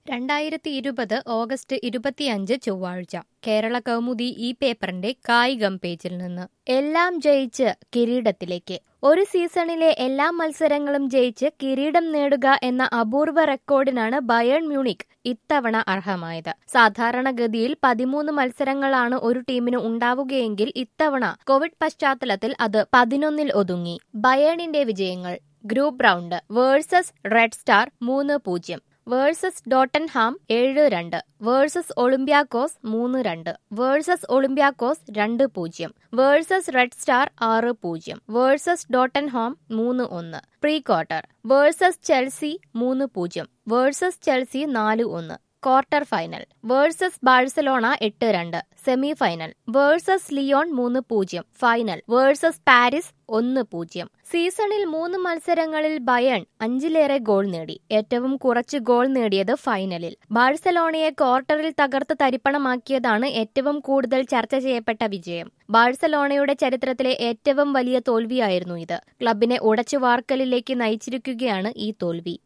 രണ്ടായിരത്തി ഇരുപത് ഓഗസ്റ്റ് ഇരുപത്തിയഞ്ച് ചൊവ്വാഴ്ച കേരള കൗമുദി ഈ പേപ്പറിന്റെ കായികം പേജിൽ നിന്ന് എല്ലാം ജയിച്ച് കിരീടത്തിലേക്ക് ഒരു സീസണിലെ എല്ലാ മത്സരങ്ങളും ജയിച്ച് കിരീടം നേടുക എന്ന അപൂർവ റെക്കോർഡിനാണ് ബയേൺ മ്യൂണിക് ഇത്തവണ അർഹമായത് സാധാരണഗതിയിൽ പതിമൂന്ന് മത്സരങ്ങളാണ് ഒരു ടീമിന് ഉണ്ടാവുകയെങ്കിൽ ഇത്തവണ കോവിഡ് പശ്ചാത്തലത്തിൽ അത് പതിനൊന്നിൽ ഒതുങ്ങി ബയേണിന്റെ വിജയങ്ങൾ group round versus red star മൂന്ന് പൂജ്യം വേഴ്സസ് ഡോട്ടൻഹാം ഏഴ് രണ്ട് വേഴ്സസ് ഒളിമ്പ്യാക്കോസ് മൂന്ന് രണ്ട് വേഴ്സസ് ഒളിമ്പ്യാക്കോസ് രണ്ട് പൂജ്യം വേഴ്സസ് റെഡ് സ്റ്റാർ ആറ് പൂജ്യം വേഴ്സസ് ഡോട്ടൻഹാം മൂന്ന് ഒന്ന് പ്രീ ക്വാർട്ടർ വേഴ്സസ് ചെൽസി മൂന്ന് പൂജ്യം വേഴ്സസ് ചെൽസി നാല് ഒന്ന് ക്വാർട്ടർ ഫൈനൽ വേഴ്സസ് ബാഴ്സലോണ എട്ട് രണ്ട് സെമി ഫൈനൽ വേഴ്സസ് ലിയോൺ മൂന്ന് പൂജ്യം ഫൈനൽ വേഴ്സസ് പാരീസ് ഒന്ന് പൂജ്യം സീസണിൽ മൂന്ന് മത്സരങ്ങളിൽ ബയൺ അഞ്ചിലേറെ ഗോൾ നേടി ഏറ്റവും കുറച്ച് ഗോൾ നേടിയത് ഫൈനലിൽ ബാഴ്സലോണയെ ക്വാർട്ടറിൽ തകർത്ത് തരിപ്പണമാക്കിയതാണ് ഏറ്റവും കൂടുതൽ ചർച്ച ചെയ്യപ്പെട്ട വിജയം ബാഴ്സലോണയുടെ ചരിത്രത്തിലെ ഏറ്റവും വലിയ തോൽവിയായിരുന്നു ഇത് ക്ലബിനെ ഉടച്ചു വാർക്കലിലേക്ക് നയിച്ചിരിക്കുകയാണ് ഈ തോൽവി